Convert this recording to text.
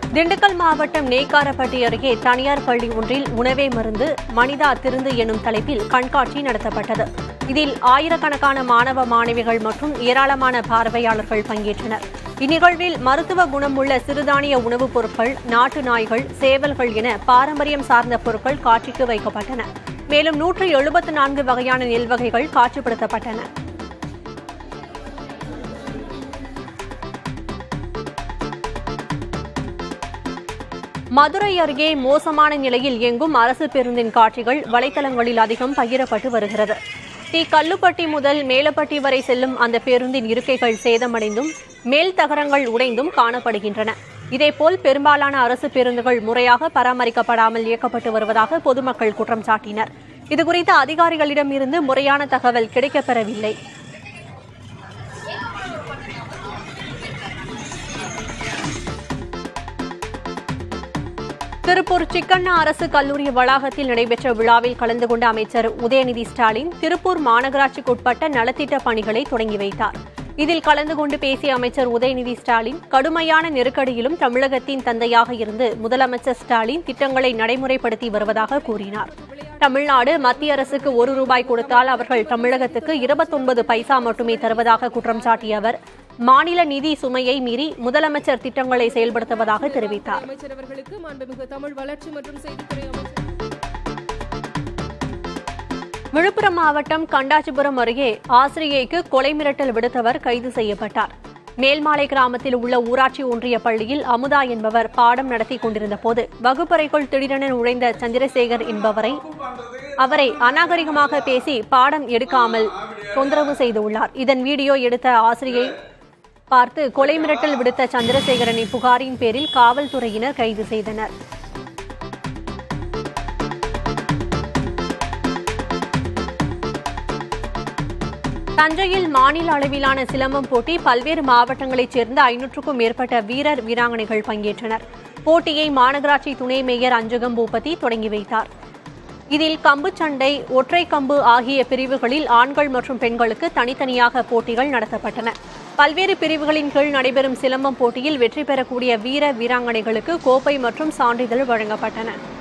திண்டுக்கல் மாவட்டம் நெய்க்காரப்பட்டி அருகே தனியார் பள்ளி ஒன்றில் உணவே மருந்து மனிதா திருந்து எனும் தலைப்பில் கண்காட்சி நடத்தப்பட்டது இதில் ஆயிரக்கணக்கான மாணவ மாணவிகள் மற்றும் ஏராளமான பார்வையாளர்கள் பங்கேற்றனர் இந்நிகழ்வில் மருத்துவ குணமுள்ள சிறுதானிய உணவுப் பொருட்கள் நாட்டு நாய்கள் சேவல்கள் என பாரம்பரியம் சார்ந்த பொருட்கள் காட்சிக்கு வைக்கப்பட்டன மேலும் நூற்று எழுபத்து நான்கு வகையான நெல் வகைகள் காட்சிப்படுத்தப்பட்டன மதுரை அருகே மோசமான நிலையில் இயங்கும் அரசு பேருந்தின் காட்சிகள் வலைத்தளங்களில் அதிகம் பகிரப்பட்டு வருகிறது டி கல்லுப்பட்டி முதல் மேலப்பட்டி வரை செல்லும் அந்த பேருந்தின் இருக்கைகள் சேதமடைந்தும் மேல் தகரங்கள் உடைந்தும் காணப்படுகின்றன இதேபோல் பெரும்பாலான அரசு பேருந்துகள் முறையாக பராமரிக்கப்படாமல் இயக்கப்பட்டு வருவதாக பொதுமக்கள் குற்றம் சாட்டினர் இதுகுறித்து அதிகாரிகளிடம் இருந்து முறையான தகவல் கிடைக்கப்பெறவில்லை திருப்பூர் சிக்கண்ணா அரசு கல்லூரி வளாகத்தில் நடைபெற்ற விழாவில் கலந்து கொண்ட அமைச்சர் உதயநிதி ஸ்டாலின் திருப்பூர் மாநகராட்சிக்குட்பட்ட நலத்திட்ட பணிகளை தொடங்கி வைத்தார் இதில் கலந்து கொண்டு பேசிய அமைச்சர் உதயநிதி ஸ்டாலின் கடுமையான நெருக்கடியிலும் தமிழகத்தின் தந்தையாக இருந்து முதலமைச்சர் ஸ்டாலின் திட்டங்களை நடைமுறைப்படுத்தி வருவதாக கூறினார் தமிழ்நாடு மத்திய அரசுக்கு ஒரு ரூபாய் கொடுத்தால் அவர்கள் தமிழகத்துக்கு இருபத்தொன்பது பைசா மட்டுமே தருவதாக குற்றம் சாட்டிய அவர் மாநில நிதி சுமையை மீறி முதலமைச்சர் திட்டங்களை செயல்படுத்துவதாக தெரிவித்தார் அமைச்சர் அவர்களுக்கு மாண்புமிகு தமிழ் வளர்ச்சி மற்றும் செய்தித்துறை அமைச்சர் விழுப்புரம் மாவட்டம் கண்டாச்சிபுரம் அருகே ஆசிரியைக்கு கொலை மிரட்டல் விடுத்தவர் கைது செய்யப்பட்டார் மேல்மாலை கிராமத்தில் உள்ள ஊராட்சி ஒன்றிய பள்ளியில் அமுதா என்பவர் பாடம் நடத்தி கொண்டிருந்த போது வகுப்பறைக்குள் திடீரென நுழைந்த சந்திரசேகர் என்பவரை அவரை அநாகரிகமாக பேசி பாடம் எடுக்காமல் தொந்தரவு செய்துள்ளார் இதன் வீடியோ எடுத்த ஆசிரியை பார்த்து கொலை மிரட்டல் விடுத்த சந்திரசேகரனை புகாரின் பேரில் காவல்துறையினர் கைது செய்தனர் தஞ்சையில் மாநில அளவிலான சிலம்பம் போட்டி பல்வேறு மாவட்டங்களைச் சேர்ந்த ஐநூற்றுக்கும் மேற்பட்ட வீரர் வீராங்கனைகள் பங்கேற்றனர் போட்டியை மாநகராட்சி துணை மேயர் அஞ்சகம் பூபதி தொடங்கி வைத்தார் இதில் கம்பு சண்டை ஒற்றை கம்பு ஆகிய பிரிவுகளில் ஆண்கள் மற்றும் பெண்களுக்கு தனித்தனியாக போட்டிகள் நடத்தப்பட்டன பல்வேறு பிரிவுகளின் கீழ் நடைபெறும் சிலம்பம் போட்டியில் வெற்றி பெறக்கூடிய வீர வீராங்கனைகளுக்கு கோப்பை மற்றும் சான்றிதழ் வழங்கப்பட்டன